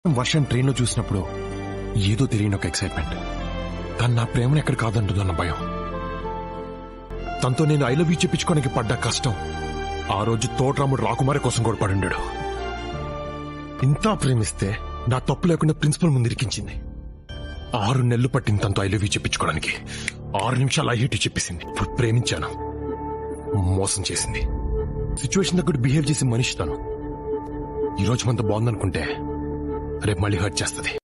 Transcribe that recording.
వర్షం ట్రైన్లో చూసినప్పుడు ఏదో తెలియని ఒక ఎక్సైట్మెంట్ తను నా ప్రేమను ఎక్కడ కాదంటుందన్న భయం తనతో నేను ఐ లవ్ యూ చెప్పించుకోనికి పడ్డ కష్టం ఆ రోజు తోటరాముడు రాకుమారి కోసం కూడా పడుండాడు ఇంత ప్రేమిస్తే నా తప్పు లేకుండా ప్రిన్సిపల్ ముందు ఇరికించింది ఆరు నెలలు పట్టింది తనతో ఐ లవ్ యూ చెప్పించుకోవడానికి ఆరు నిమిషాలు ఐ హేట్ యూ చెప్పేసింది ఇప్పుడు ప్రేమించాను మోసం చేసింది సిచ్యువేషన్ దగ్గర బిహేవ్ చేసి మనిషి తను ఈ రోజు మనతో బాగుందనుకుంటే రేపు మళ్ళీ హర్ట్ చేస్తుంది